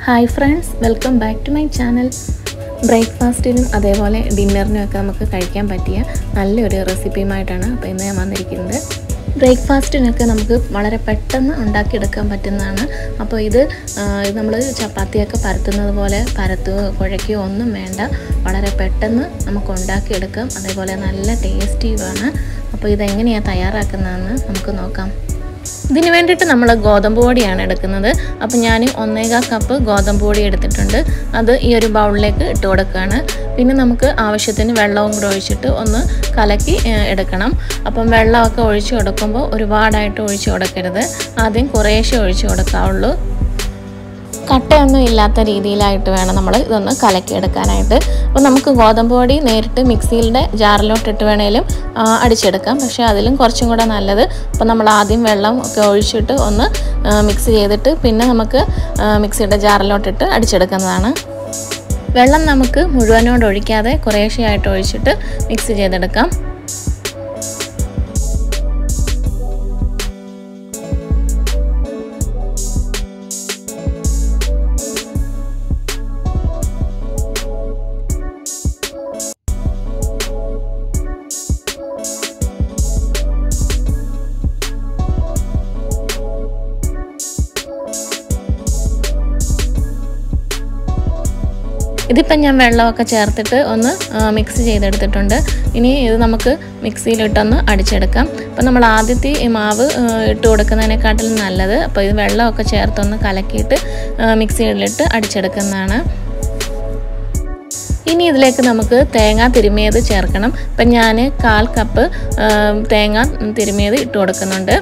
hi friends welcome back to my channel ബ്രേക്ക്ഫാസ്റ്റിനും അതേപോലെ ഡിന്നറിനും ഒക്കെ നമുക്ക് കഴിക്കാൻ പറ്റിയ നല്ലൊരു റെസിപ്പിയുമായിട്ടാണ് അപ്പോൾ ഇന്ന് ഞാൻ വന്നിരിക്കുന്നത് ബ്രേക്ക്ഫാസ്റ്റിനൊക്കെ നമുക്ക് വളരെ പെട്ടെന്ന് ഉണ്ടാക്കിയെടുക്കാൻ പറ്റുന്നതാണ് അപ്പോൾ ഇത് നമ്മൾ ചപ്പാത്തിയൊക്കെ പരത്തുന്നത് പോലെ പരത്തുകയോ കുഴയ്ക്കുകയോ ഒന്നും വേണ്ട വളരെ പെട്ടെന്ന് നമുക്ക് ഉണ്ടാക്കിയെടുക്കാം അതേപോലെ നല്ല ടേസ്റ്റിയുമാണ് അപ്പോൾ ഇതെങ്ങനെയാണ് തയ്യാറാക്കുന്നതെന്ന് നമുക്ക് നോക്കാം ഇതിന് വേണ്ടിയിട്ട് നമ്മൾ ഗോതമ്പ് പൊടിയാണ് എടുക്കുന്നത് അപ്പോൾ ഞാൻ ഒന്നേകാൽ കപ്പ് ഗോതമ്പ് പൊടി എടുത്തിട്ടുണ്ട് അത് ഈ ഒരു ബൗളിലേക്ക് ഇട്ട് കൊടുക്കുകയാണ് പിന്നെ നമുക്ക് ആവശ്യത്തിന് വെള്ളവും കൂടെ ഒഴിച്ചിട്ട് ഒന്ന് കലക്കി എടുക്കണം അപ്പം വെള്ളമൊക്കെ ഒഴിച്ച് കൊടുക്കുമ്പോൾ ഒരുപാടായിട്ട് ഒഴിച്ച് കൊടുക്കരുത് ആദ്യം കുറേശ്ശെ ഒഴിച്ച് കൊടുക്കാവുള്ളൂ കട്ടയൊന്നും ഇല്ലാത്ത രീതിയിലായിട്ട് വേണം നമ്മൾ ഇതൊന്ന് കലക്കിയെടുക്കാനായിട്ട് അപ്പോൾ നമുക്ക് ഗോതമ്പ് പൊടി നേരിട്ട് മിക്സിയുടെ ജാറിലോട്ടിട്ട് വേണേലും അടിച്ചെടുക്കാം പക്ഷേ അതിലും കുറച്ചും കൂടെ നല്ലത് അപ്പോൾ നമ്മൾ ആദ്യം വെള്ളം ഒക്കെ ഒഴിച്ചിട്ട് ഒന്ന് മിക്സ് ചെയ്തിട്ട് പിന്നെ നമുക്ക് മിക്സിയുടെ ജാറിലോട്ടിട്ട് അടിച്ചെടുക്കുന്നതാണ് വെള്ളം നമുക്ക് മുഴുവനോട് ഒഴിക്കാതെ കുറേശ്ശെയായിട്ട് ഒഴിച്ചിട്ട് മിക്സ് ചെയ്തെടുക്കാം ഇതിപ്പം ഞാൻ വെള്ളമൊക്കെ ചേർത്തിട്ട് ഒന്ന് മിക്സ് ചെയ്തെടുത്തിട്ടുണ്ട് ഇനി ഇത് നമുക്ക് മിക്സിയിലിട്ടൊന്ന് അടിച്ചെടുക്കാം അപ്പോൾ നമ്മൾ ആദ്യത്തെ ഈ മാവ് ഇട്ട് കൊടുക്കുന്നതിനെക്കാട്ടിലും നല്ലത് അപ്പോൾ ഇത് വെള്ളമൊക്കെ ചേർത്തൊന്ന് കലക്കിയിട്ട് മിക്സിയിലിട്ട് അടിച്ചെടുക്കുന്നതാണ് ഇനി ഇതിലേക്ക് നമുക്ക് തേങ്ങ തിരുമിയത് ചേർക്കണം അപ്പം ഞാൻ കാൽ കപ്പ് തേങ്ങ തിരുമിയത് ഇട്ട് കൊടുക്കുന്നുണ്ട്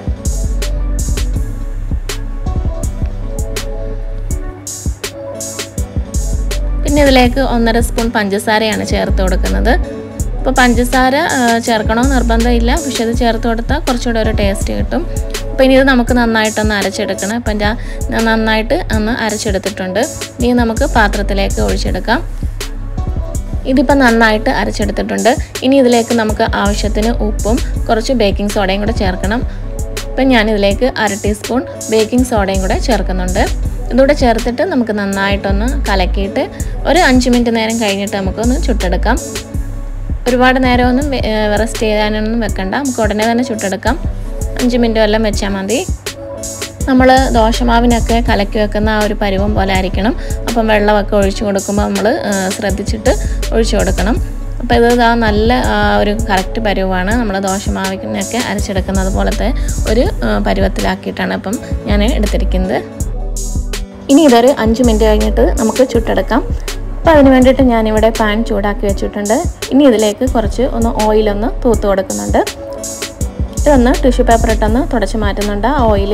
പിന്നെ ഇതിലേക്ക് ഒന്നര സ്പൂൺ പഞ്ചസാരയാണ് ചേർത്ത് കൊടുക്കുന്നത് അപ്പോൾ പഞ്ചസാര ചേർക്കണോ നിർബന്ധമില്ല പക്ഷെ ഇത് ചേർത്ത് കൊടുത്താൽ കുറച്ചുകൂടെ ഒരു ടേസ്റ്റ് കിട്ടും അപ്പോൾ ഇനി ഇത് നമുക്ക് നന്നായിട്ടൊന്ന് അരച്ചെടുക്കണം അപ്പം ഞാൻ നന്നായിട്ട് ഒന്ന് അരച്ചെടുത്തിട്ടുണ്ട് ഇനി നമുക്ക് പാത്രത്തിലേക്ക് ഒഴിച്ചെടുക്കാം ഇതിപ്പോൾ നന്നായിട്ട് അരച്ചെടുത്തിട്ടുണ്ട് ഇനി ഇതിലേക്ക് നമുക്ക് ആവശ്യത്തിന് ഉപ്പും കുറച്ച് ബേക്കിംഗ് സോഡയും കൂടെ ചേർക്കണം ഇപ്പം ഞാനിതിലേക്ക് അര ടീസ്പൂൺ ബേക്കിംഗ് സോഡയും കൂടെ ചേർക്കുന്നുണ്ട് ഇതുകൂടെ ചേർത്തിട്ട് നമുക്ക് നന്നായിട്ടൊന്ന് കലക്കിയിട്ട് ഒരു അഞ്ച് മിനിറ്റ് നേരം കഴിഞ്ഞിട്ട് നമുക്കൊന്ന് ചുട്ടെടുക്കാം ഒരുപാട് നേരമൊന്നും റെസ്റ്റ് ചെയ്യാനൊന്നും വെക്കണ്ട നമുക്ക് ഉടനെ തന്നെ ചുട്ടെടുക്കാം അഞ്ച് മിനിറ്റ് വല്ലം വെച്ചാൽ മതി നമ്മൾ ദോശമാവിനൊക്കെ കലക്കി വെക്കുന്ന ആ ഒരു പരുവം പോലെ ആയിരിക്കണം അപ്പം വെള്ളമൊക്കെ ഒഴിച്ചു കൊടുക്കുമ്പോൾ നമ്മൾ ശ്രദ്ധിച്ചിട്ട് ഒഴിച്ചു കൊടുക്കണം അപ്പോൾ ഇത് ഇതാ നല്ല ഒരു കറക്റ്റ് പരുവമാണ് നമ്മൾ ദോശമാവിനൊക്കെ അരച്ചെടുക്കുന്നത് പോലത്തെ ഒരു പരുവത്തിലാക്കിയിട്ടാണ് അപ്പം ഞാൻ എടുത്തിരിക്കുന്നത് ഇനി ഇതൊരു അഞ്ച് മിനിറ്റ് കഴിഞ്ഞിട്ട് നമുക്ക് ചുട്ടെടുക്കാം അപ്പോൾ അതിന് വേണ്ടിയിട്ട് ഞാനിവിടെ പാൻ ചൂടാക്കി വെച്ചിട്ടുണ്ട് ഇനി ഇതിലേക്ക് കുറച്ച് ഒന്ന് ഓയിലൊന്ന് തൂത്ത് കൊടുക്കുന്നുണ്ട് ഇതൊന്ന് ടിഷ്യൂ പേപ്പർ ഇട്ടൊന്ന് തുടച്ച് മാറ്റുന്നുണ്ട് ആ ഓയിൽ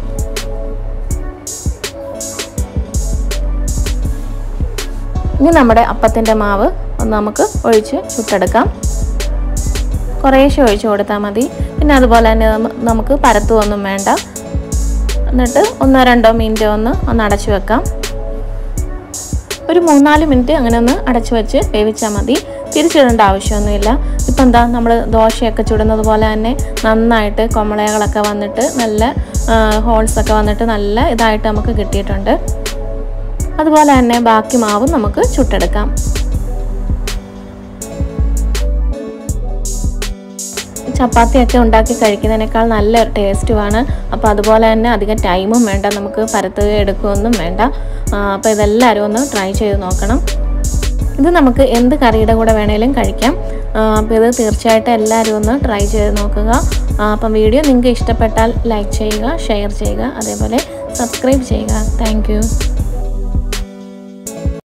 ഇനി നമ്മുടെ അപ്പത്തിൻ്റെ മാവ് ഒന്ന് നമുക്ക് ഒഴിച്ച് ചുട്ടെടുക്കാം കുറേശ്ശെ ഒഴിച്ച് കൊടുത്താൽ മതി പിന്നെ അതുപോലെ തന്നെ നമുക്ക് പരത്തുമൊന്നും വേണ്ട എന്നിട്ട് ഒന്നോ രണ്ടോ മിനിറ്റ് ഒന്ന് ഒന്ന് അടച്ചു വെക്കാം ഒരു മൂന്നാല് മിനിറ്റ് അങ്ങനെ ഒന്ന് അടച്ചു വെച്ച് വേവിച്ചാൽ മതി തിരിച്ചിടേണ്ട ആവശ്യമൊന്നുമില്ല ഇപ്പം എന്താ നമ്മൾ ദോശയൊക്കെ ചുടുന്നത് പോലെ തന്നെ നന്നായിട്ട് കൊമളകളൊക്കെ വന്നിട്ട് നല്ല ഹോൾസൊക്കെ വന്നിട്ട് നല്ല ഇതായിട്ട് നമുക്ക് കിട്ടിയിട്ടുണ്ട് അതുപോലെ തന്നെ ബാക്കി മാവും നമുക്ക് ചുട്ടെടുക്കാം ചപ്പാത്തിയൊക്കെ ഉണ്ടാക്കി കഴിക്കുന്നതിനേക്കാൾ നല്ല ടേസ്റ്റുമാണ് അപ്പോൾ അതുപോലെ തന്നെ അധികം ടൈമും വേണ്ട നമുക്ക് പരത്തുക എടുക്കുകയൊന്നും വേണ്ട അപ്പോൾ ഇതെല്ലാവരും ഒന്ന് ട്രൈ ചെയ്ത് നോക്കണം ഇത് നമുക്ക് എന്ത് കറിയുടെ കൂടെ വേണേലും കഴിക്കാം അപ്പോൾ ഇത് തീർച്ചയായിട്ടും എല്ലാവരും ഒന്ന് ട്രൈ ചെയ്ത് നോക്കുക അപ്പം വീഡിയോ നിങ്ങൾക്ക് ഇഷ്ടപ്പെട്ടാൽ ലൈക്ക് ചെയ്യുക ഷെയർ ചെയ്യുക അതേപോലെ സബ്സ്ക്രൈബ് ചെയ്യുക താങ്ക്